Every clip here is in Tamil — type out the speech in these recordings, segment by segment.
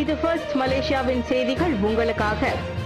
இது ஃபர்ஸ்ட் மலேசியாவின் செய்திகள் உங்களுக்காக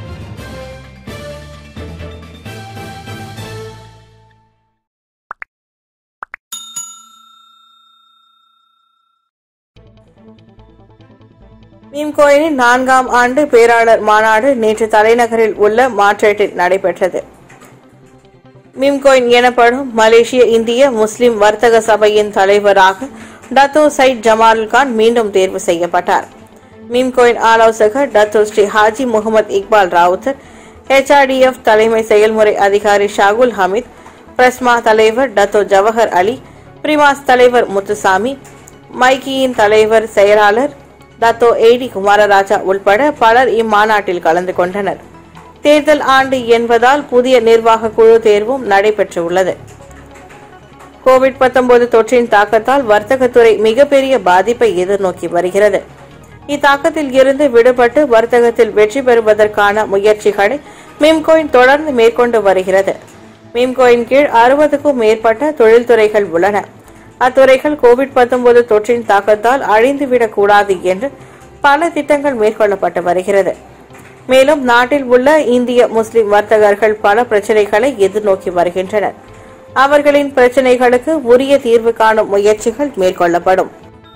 மீம்கோயினின் நான்காம் ஆண்டு பேராளர் மாநாடு நேற்று தலைநகரில் உள்ள மாற்றேட்டில் நடைபெற்றது மீம்கோயின் எனப்படும் மலேசிய இந்திய முஸ்லிம் வர்த்தக சபையின் தலைவராக டத்தோ சைட் ஜமால் கான் மீண்டும் தேர்வு செய்யப்பட்டார் மீம்கோயின் ஆலோசகர் Dato Sri Haji Mohamed Iqbal Rawther HRDF தலைமை செயல்முறை அதிகாரி ஷாகுல் ஹமீத் பிரஸ்மா தலைவர் டத்தோ ஜவஹர் அலி பிரிமாஸ் தலைவர் முத்துசாமி மைக்கியின் தலைவர் செயலாளர் தத்தோ ஏடி குமாரராஜா உள்பட பலர் இம்மாநாட்டில் கலந்து கொண்டனர் தேர்தல் ஆண்டு என்பதால் புதிய நிர்வாக குழு தேர்வும் நடைபெற்றுள்ளது கோவிட் 19 தொற்றின் தாக்கத்தால் வர்த்தகத்துறை மிகப்பெரிய பாதிப்பை எதிர்நோக்கி வருகிறது இத்தாக்கத்தில் இருந்து விடுபட்டு வர்த்தகத்தில் வெற்றி பெறுவதற்கான முயற்சிகளை மிம்கோயின் தொடர்ந்து மேற்கொண்டு வருகிறது மிம்கோயின் கீழ் அறுபதுக்கும் மேற்பட்ட தொழில்துறைகள் உள்ளன அத்துறைகள் கோவிட் 19 தொற்றின் தாக்கத்தால் அழிந்துவிடக் கூடாது என்று பல திட்டங்கள் மேற்கொள்ளப்பட்டு வருகிறது மேலும் நாட்டில் உள்ள இந்திய முஸ்லிம் வர்த்தகர்கள் பல பிரச்சனைகளை எதிர்நோக்கி வருகின்றனர் அவர்களின் பிரச்சனைகளுக்கு உரிய தீர்வு காணும் முயற்சிகள் மேற்கொள்ளப்படும்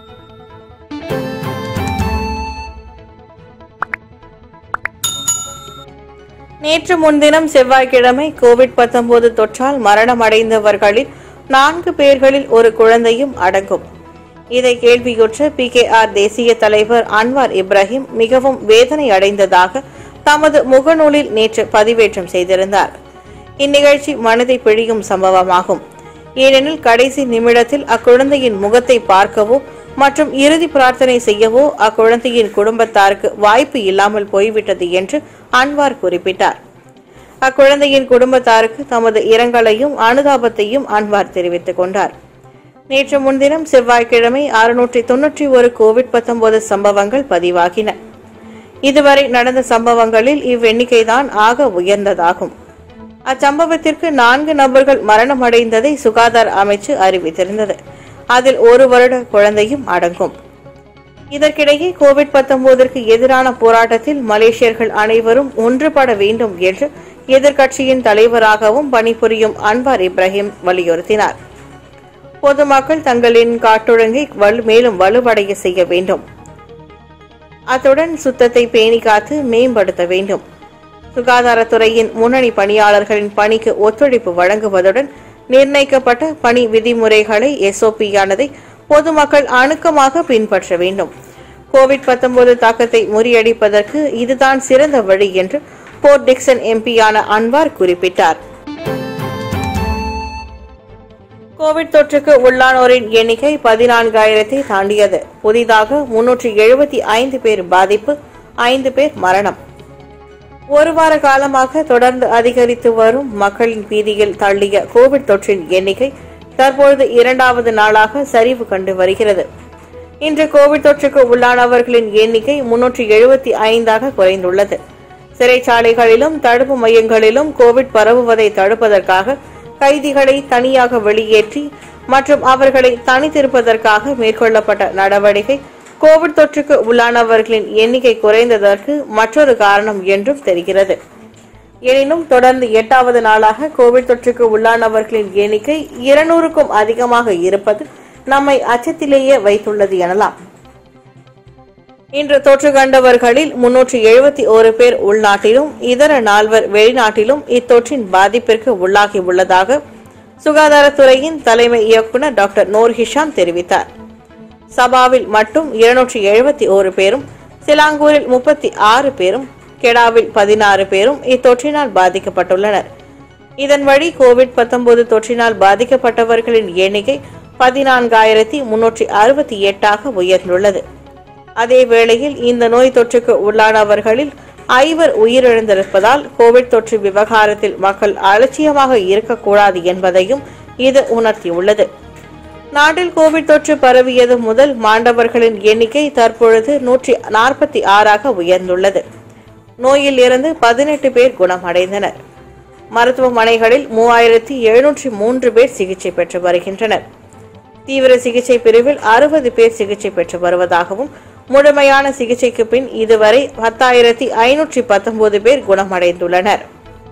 நேற்று முன்தினம் செவ்வாய்க்கிழமை கோவிட் 19 தொற்றால் மரணமடைந்தவர்களில் நான்கு பேர்களில் ஒரு குழந்தையும் அடங்கும் இதை கேள்வியுற்ற பி கே ஆர் தேசிய தலைவர் அன்வார் இப்ராஹிம் மிகவும் வேதனை அடைந்ததாக தமது முகநூலில் நேற்று பதிவேற்றம் செய்திருந்தார் இந்நிகழ்ச்சி மனதை பிழியும் சம்பவமாகும் ஏனெனில் கடைசி நிமிடத்தில் அக்குழந்தையின் முகத்தை பார்க்கவோ மற்றும் இறுதி பிரார்த்தனை செய்யவோ அக்குழந்தையின் குடும்பத்தாருக்கு வாய்ப்பு இல்லாமல் போய்விட்டது என்று அன்வார் குறிப்பிட்டார் அக்குழந்தையின் குடும்பத்தாருக்கு தமது இரங்கலையும் அனுதாபத்தையும் அன்வார் தெரிவித்துக் கொண்டார் நேற்று முன்தினம் செவ்வாய்க்கிழமை அறுநூற்றி தொன்னூற்றி ஒரு கோவிட் 19 சம்பவங்கள் பதிவாகின இதுவரை நடந்த சம்பவங்களில் இவ்வெண்ணிக்கைதான் ஆக உயர்ந்ததாகும் அச்சம்பவத்திற்கு நான்கு நபர்கள் மரணமடைந்ததை சுகாதார அமைச்சு அறிவித்திருந்தது அதில் ஒரு வருட குழந்தையும் அடங்கும் இதற்கிடையே கோவிட் 19ற்கு எதிரான போராட்டத்தில் மலேசியர்கள் அனைவரும் ஒன்றுபட வேண்டும் என்று எதிர்க்கட்சியின் தலைவராகவும் பணிபுரியும் அன்வார் இப்ராஹிம் வலியுறுத்தினார் பொதுமக்கள் தங்களின் காட்டொழுங்கை வலு- மேலும் வலுவடைய செய்ய வேண்டும் அத்துடன் சுத்தத்தை பேணி காத்து மேம்படுத்த வேண்டும் சுகாதாரத்துறையின் முன்னணி பணியாளர்களின் பணிக்கு ஒத்துழைப்பு வழங்குவதுடன் நிர்ணயிக்கப்பட்ட பணி விதிமுறைகளை எஸ்ஓபியானதை பொதுமக்கள் அணுக்கமாக பின்பற்ற வேண்டும் கோவிட் 19 தாக்கத்தை முறியடிப்பதற்கு இதுதான் சிறந்த வழி என்று போர்ட் டிக்சன் எம்பியான அன்வார் குறிப்பிட்டார் கோவிட் தொற்றுக்கு உள்ளானோரின் எண்ணிக்கை பதினான்காயிரத்தை தாண்டியது புதிதாக முன்னூற்றி எழுபத்தி ஐந்து பேர் பாதிப்பு ஐந்து பேர் மரணம் ஒரு வார காலமாக தொடர்ந்து அதிகரித்து வரும் மக்களின் பீதியில் தள்ளிய கோவிட் தொற்றின் எண்ணிக்கை தற்பொழுது இரண்டாவது நாளாக சரிவு கண்டு வருகிறது இன்று கோவிட் தொற்றுக்கு உள்ளானவர்களின் எண்ணிக்கை முன்னூற்றி எழுபத்தி ஐந்தாக குறைந்துள்ளது சிறைச்சாலைகளிலும் தடுப்பு மையங்களிலும் கோவிட் பரவுவதை தடுப்பதற்காக கைதிகளை தனியாக வெளியேற்றி மற்றும் அவர்களை தனித்திருப்பதற்காக மேற்கொள்ளப்பட்ட நடவடிக்கை கோவிட் தொற்றுக்கு உள்ளானவர்களின் எண்ணிக்கை குறைந்ததற்கு மற்றொரு காரணம் என்றும் தெரிகிறது எனினும் தொடர்ந்து எட்டாவது நாளாக கோவிட் தொற்றுக்கு உள்ளானவர்களின் எண்ணிக்கை இருநூறுக்கும் அதிகமாக இருப்பது நம்மை அச்சத்திலேயே வைத்துள்ளது எனலாம் இன்று தொற்று கண்டவர்களில் முன்னூற்றி எழுபத்தி ஒரு பேர் உள்நாட்டிலும் இதர நால்வர் வெளிநாட்டிலும் இத்தொற்றின் பாதிப்பிற்கு உள்ளாகி உள்ளதாக சுகாதாரத்துறையின் தலைமை இயக்குநர் டாக்டர் நூர் ஹிஷாம் தெரிவித்தார் சபாவில் மட்டும் இருநூற்றி எழுபத்தி ஒரு பேரும் சிலாங்கூரில் முப்பத்தி ஆறு பேரும் கெடாவில் பதினாறு பேரும் இத்தொற்றினால் பாதிக்கப்பட்டுள்ளனர் இதன் வழி கோவிட் 19 தொற்றினால் பாதிக்கப்பட்டவர்களின் எண்ணிக்கை பதினான்காயிரத்தி முன்னூற்றி அறுபத்தி எட்டாக உயர்ந்துள்ளது அதே வேளையில் இந்த நோய் தொற்றுக்கு உள்ளானவர்களில் ஐவர் உயிரிழந்திருப்பதால் கோவிட் தொற்று விவகாரத்தில் மக்கள் அலட்சியமாக இருக்கக்கூடாது என்பதையும் இது உணர்த்தியுள்ளது நாட்டில் கோவிட் தொற்று பரவியது முதல் மாண்டவர்களின் எண்ணிக்கை தற்பொழுது நூற்றி நாற்பத்தி ஆறாக உயர்ந்துள்ளது நோயில் இருந்து பதினெட்டு பேர் குணமடைந்தனர் மருத்துவமனைகளில் மூவாயிரத்தி எழுநூற்றி மூன்று பேர் சிகிச்சை பெற்று வருகின்றனர் தீவிர சிகிச்சை பிரிவில் அறுபது பேர் சிகிச்சை பெற்று வருவதாகவும் முழுமையான சிகிச்சைக்கு பின் இதுவரை பத்தாயிரத்தி ஐநூற்றி பத்தொன்பது பேர் குணமடைந்துள்ளனர்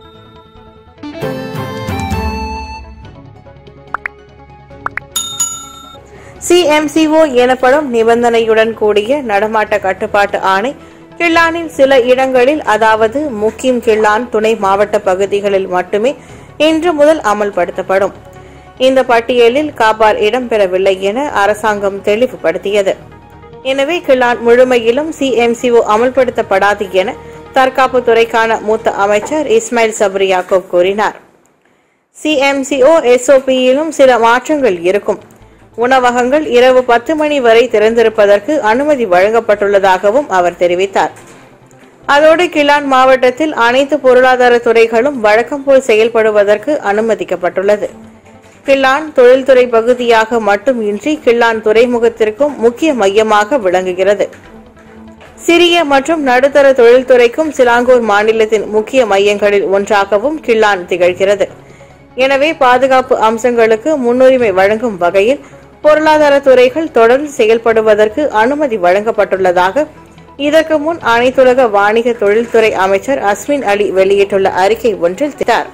சிஎம்சிஓ எனப்படும் நிபந்தனையுடன் கூடிய நடமாட்ட கட்டுப்பாட்டு ஆணை கிள்ளானில் சில இடங்களில் அதாவது முக்கிம் கிள்ளான் துணை மாவட்ட பகுதிகளில் மட்டுமே இன்று முதல் அமல்படுத்தப்படும் இந்த பட்டியலில் காபார் இடம்பெறவில்லை என அரசாங்கம் தெளிவுபடுத்தியது எனவே கிள்ளான் முழுமையிலும் சிஎம்சிஓ அமல்படுத்தப்படாது என தற்காப்பு துறைக்கான மூத்த அமைச்சர் இஸ்மாயில் சபரி யாக்கூப் கூறினார் சிஎம்சிஓ எஸ்ஓபியிலும் சில மாற்றங்கள் இருக்கும் உணவகங்கள் இரவு பத்து மணி வரை திறந்திருப்பதற்கு அனுமதி வழங்கப்பட்டுள்ளதாகவும் அவர் தெரிவித்தார் அதோடு கிளான் மாவட்டத்தில் அனைத்து பொருளாதார துறைகளும் வழக்கம் போல் செயல்படுவதற்கு அனுமதிக்கப்பட்டுள்ளது கிள்ளான் தொழில்துறை பகுதியாக மட்டுமின்றி கிள்ளான் துறைமுகத்திற்கும் முக்கிய மையமாக விளங்குகிறது சிறிய மற்றும் நடுத்தர தொழில்துறைக்கும் சிலாங்கூர் மாநிலத்தின் முக்கிய மையங்களில் ஒன்றாகவும் கிள்ளான் திகழ்கிறது எனவே பாதுகாப்பு அம்சங்களுக்கு முன்னுரிமை வழங்கும் வகையில் பொருளாதார துறைகள் தொடர்ந்து செயல்படுவதற்கு அனுமதி வழங்கப்பட்டுள்ளதாக இதற்கு முன் அனைத்துலக வாணிக தொழில்துறை அமைச்சர் அஸ்மின் அலி வெளியிட்டுள்ள அறிக்கை ஒன்றில் தெரிவித்தார்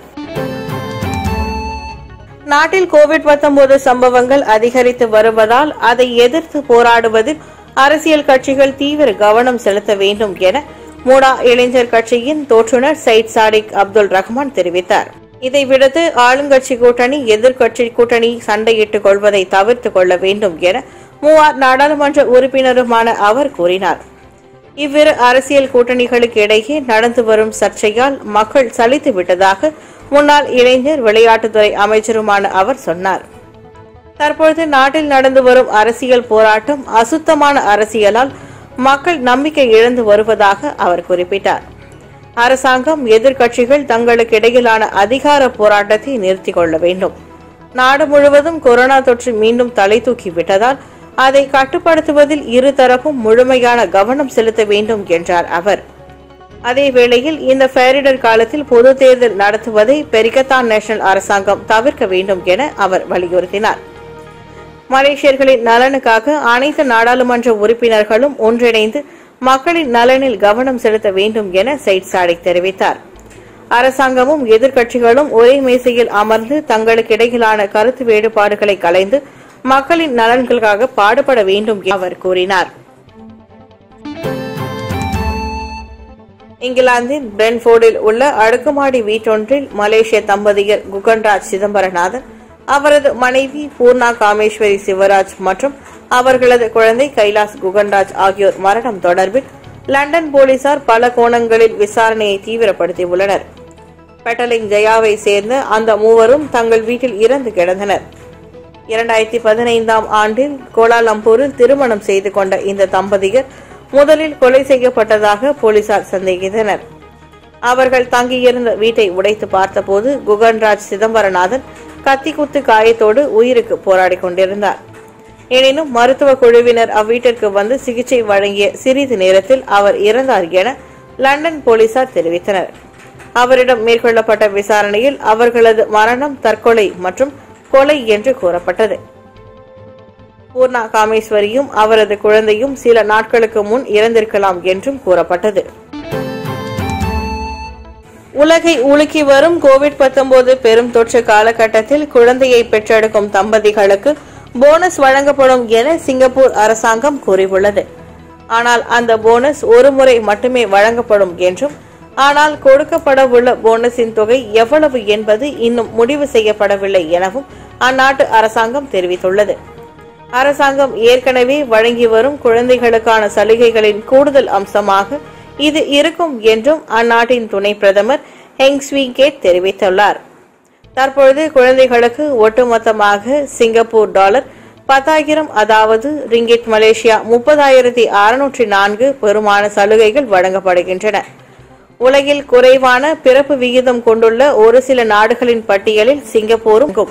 நாட்டில் கோவிட் 19 சம்பவங்கள் அதிகரித்து வருவதால் அதை எதிர்த்து போராடுவதில் அரசியல் கட்சிகள் தீவிர கவனம் செலுத்த வேண்டும் என மூடா இளைஞர் கட்சியின் தோற்றுநர் சயிட் சாடிக் அப்துல் ரஹ்மான் தெரிவித்தார் இதை விடுத்து ஆளுங்கட்சி கூட்டணி எதிர்க்கட்சி கூட்டணி சண்டையிட்டுக் கொள்வதை தவிர்த்துக் கொள்ள வேண்டும் என மூவார் நாடாளுமன்ற உறுப்பினருமான அவர் கூறினார் இவ்விரு அரசியல் கூட்டணிகளுக்கு இடையே நடந்து வரும் சர்ச்சையால் மக்கள் சலித்து விட்டதாக முன்னாள் இளைஞர் விளையாட்டுத்துறை அமைச்சருமான அவர் சொன்னார் தற்பொழுது நாட்டில் நடந்து வரும் அரசியல் போராட்டம் அசுத்தமான அரசியலால் மக்கள் நம்பிக்கை இழந்து வருவதாக அவர் குறிப்பிட்டார் அரசாங்கம் எதிர்க்கட்சிகள் தங்களுக்கு இடையிலான அதிகார போராட்டத்தை நிறுத்திக் கொள்ள வேண்டும் நாடு முழுவதும் கொரோனா தொற்று மீண்டும் தலை தூக்கி விட்டதால் அதை கட்டுப்படுத்துவதில் இருதரப்பும் முழுமையான கவனம் செலுத்த வேண்டும் என்றார் அவர் அதே வேளையில் இந்த பேரிடர் காலத்தில் பொது தேர்தல் நடத்துவதை பெரிகத்தான் நேஷனல் அரசாங்கம் தவிர்க்க வேண்டும் என அவர் வலியுறுத்தினார் மலேசியர்களின் நலனுக்காக அனைத்து நாடாளுமன்ற உறுப்பினர்களும் ஒன்றிணைந்து மக்களின் நலனில் கவனம் செலுத்த வேண்டும் என சயிட் சாடிக் தெரிவித்தார் அரசாங்கமும் எதிர்க்கட்சிகளும் ஒரே மேசையில் அமர்ந்து தங்களுக்கு இடையிலான கருத்து வேறுபாடுகளை களைந்து மக்களின் நலன்களுக்காக பாடுபட வேண்டும் என அவர் கூறினார் இங்கிலாந்தின் பிரென்ஃபோர்டில் உள்ள அடுக்குமாடி வீட்டொன்றில் மலேசிய தம்பதியர் குகன்ராஜ் சிதம்பரநாதன் அவரது மனைவி பூர்ணா காமேஸ்வரி சிவராஜ் மற்றும் அவர்களது குழந்தை கைலாஸ் குகன்ராஜ் ஆகியோர் மரணம் தொடர்பில் லண்டன் போலீசார் பல கோணங்களில் விசாரணையை தீவிரப்படுத்தியுள்ளனர் பெட்டலிங் ஜெயாவை சேர்ந்த அந்த மூவரும் தங்கள் வீட்டில் இறந்து கிடந்தனர் இரண்டாயிரத்தி பதினைந்தாம் ஆண்டில் கோலாலம்பூரில் திருமணம் செய்து கொண்ட இந்த தம்பதியர் முதலில் கொலை செய்யப்பட்டதாக போலீசார் சந்தேகித்தனர் அவர்கள் தங்கியிருந்த வீட்டை உடைத்து பார்த்தபோது குகன்ராஜ் சிதம்பரநாதன் கத்திக்குத்து காயத்தோடு உயிருக்கு போராடிக் கொண்டிருந்தார் எனினும் மருத்துவ குழுவினர் அவ்வீட்டிற்கு வந்து சிகிச்சை வழங்கிய சிறிது நேரத்தில் அவர் இறந்தார் என லண்டன் போலீசார் தெரிவித்தனர் அவரிடம் மேற்கொள்ளப்பட்ட விசாரணையில் அவர்களது மரணம் தற்கொலை மற்றும் கொலை என்று கூறப்பட்டது பூர்ணா காமேஸ்வரியும் அவரது குழந்தையும் சில நாட்களுக்கு முன் இறந்திருக்கலாம் என்றும் கூறப்பட்டது உலகை உலுக்கி வரும் கோவிட் 19 பெரும் தொற்று காலகட்டத்தில் குழந்தையை பெற்றெடுக்கும் தம்பதிகளுக்கு போனஸ் வழங்கப்படும் என சிங்கப்பூர் அரசாங்கம் கூறியுள்ளது ஆனால் அந்த போனஸ் ஒரு முறை மட்டுமே வழங்கப்படும் என்றும் ஆனால் கொடுக்கப்படவுள்ள போனஸின் தொகை எவ்வளவு என்பது இன்னும் முடிவு செய்யப்படவில்லை எனவும் அந்நாட்டு அரசாங்கம் தெரிவித்துள்ளது அரசாங்கம் ஏற்கனவே வழங்கி வரும் குழந்தைகளுக்கான சலுகைகளின் கூடுதல் அம்சமாக இது இருக்கும் என்றும் அந்நாட்டின் துணை பிரதமர் ஹெங் ஸ்வீ கேட் தெரிவித்துள்ளார் தற்பொழுது குழந்தைகளுக்கு ஒட்டுமொத்தமாக சிங்கப்பூர் டாலர் பத்தாயிரம் அதாவது ரிங்கிட் மலேசியா முப்பதாயிரத்தி அறுநூற்றி நான்கு பெருமான சலுகைகள் வழங்கப்படுகின்றன உலகில் குறைவான பிறப்பு விகிதம் கொண்டுள்ள ஒரு சில நாடுகளின் பட்டியலில் சிங்கப்பூரும் அடங்கும்.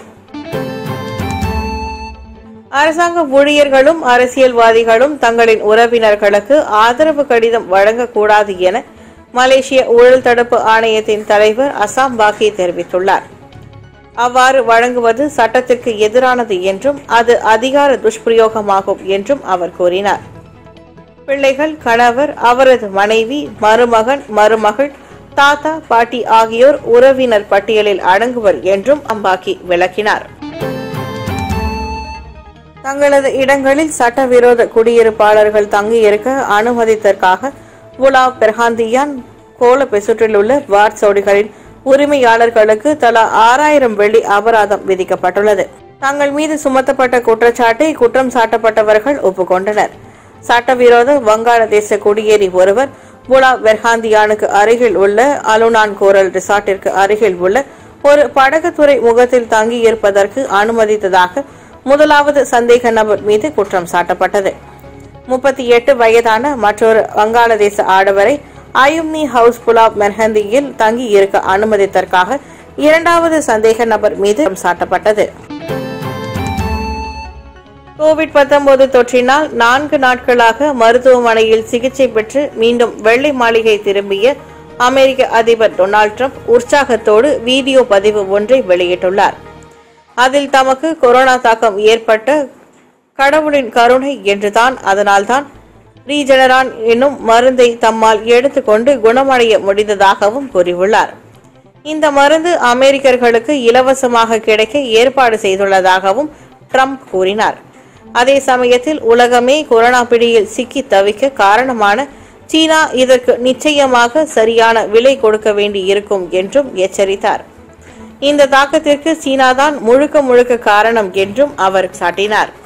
அரசாங்க ஊழியர்களும் அரசியல்வாதிகளும் தங்களின் உறவினர்களுக்கு ஆதரவு கடிதம் வழங்கக்கூடாது என மலேசிய ஊழல் தடுப்பு ஆணையத்தின் தலைவர் அசாம் பாக்கி தெரிவித்துள்ளார் அவ்வாறு வழங்குவது சட்டத்திற்கு எதிரானது என்றும் அது அதிகார துஷ்பிரயோகமாகும் என்றும் அவர் கூறினார் பிள்ளைகள் கணவர் அவரது மனைவி மருமகன் மருமகள் தாத்தா பாட்டி ஆகியோர் உறவினர் பட்டியலில் அடங்குவர் என்றும் அம்பாக்கி விளக்கினார் தங்களது இடங்களில் சட்டவிரோத குடியிருப்பாளர்கள் தங்கியிருக்க அனுமதித்தற்காக உலாவ் பெர்ஹாந்தியான் கோலபெசுற்றில் உள்ள வார்சோடிகளின் உரிமையாளர்களுக்கு தலா ஆறாயிரம் வெள்ளி அபராதம் விதிக்கப்பட்டுள்ளது தங்கள் மீது சுமத்தப்பட்ட குற்றச்சாட்டை குற்றம் சாட்டப்பட்டவர்கள் ஒப்புக்கொண்டனர் சட்டவிரோத வங்காளதேச குடியேறி ஒருவர் புலா வெர்ஹாந்தியானுக்கு அருகில் உள்ள அலுனான் கோரல் ரிசார்ட்டிற்கு அருகில் உள்ள ஒரு படகுத்துறை முகத்தில் தங்கியிருப்பதற்கு அனுமதித்ததாக முதலாவது சந்தேக நபர் மீது குற்றம் சாட்டப்பட்டது முப்பத்தி எட்டு வயதான மற்றொரு வங்காளதேச ஆடவரை அயும்னி ஹவுஸ் புலாவ் மெர்ஹந்தியில் தங்கி இருக்க அனுமதித்தற்காக இரண்டாவது சந்தேக நபர் மீது குற்றம் சாட்டப்பட்டது கோவிட் 19 தொற்றினால் நான்கு நாட்களாக மருத்துவமனையில் சிகிச்சை பெற்று மீண்டும் வெள்ளை மாளிகை திரும்பிய அமெரிக்க அதிபர் டொனால்ட் ட்ரம்ப் உற்சாகத்தோடு வீடியோ பதிவு ஒன்றை வெளியிட்டுள்ளார் அதில் தமக்கு கொரோனா தாக்கம் ஏற்பட்ட கடவுளின் கருணை என்றுதான் அதனால்தான் ரீஜெனரான் என்னும் மருந்தை தம்மால் எடுத்துக்கொண்டு குணமடைய முடிந்ததாகவும் கூறியுள்ளார் இந்த மருந்து அமெரிக்கர்களுக்கு இலவசமாக கிடைக்க ஏற்பாடு செய்துள்ளதாகவும் ட்ரம்ப் கூறினார் அதே சமயத்தில் உலகமே கொரோனா பிடியில் சிக்கி தவிக்க காரணமான சீனா இதற்கு நிச்சயமாக சரியான விலை கொடுக்க வேண்டி இருக்கும் என்றும் எச்சரித்தார் இந்த தாக்கத்திற்கு சீனாதான் முழுக்க முழுக்க காரணம் என்றும் அவர் சாட்டினார்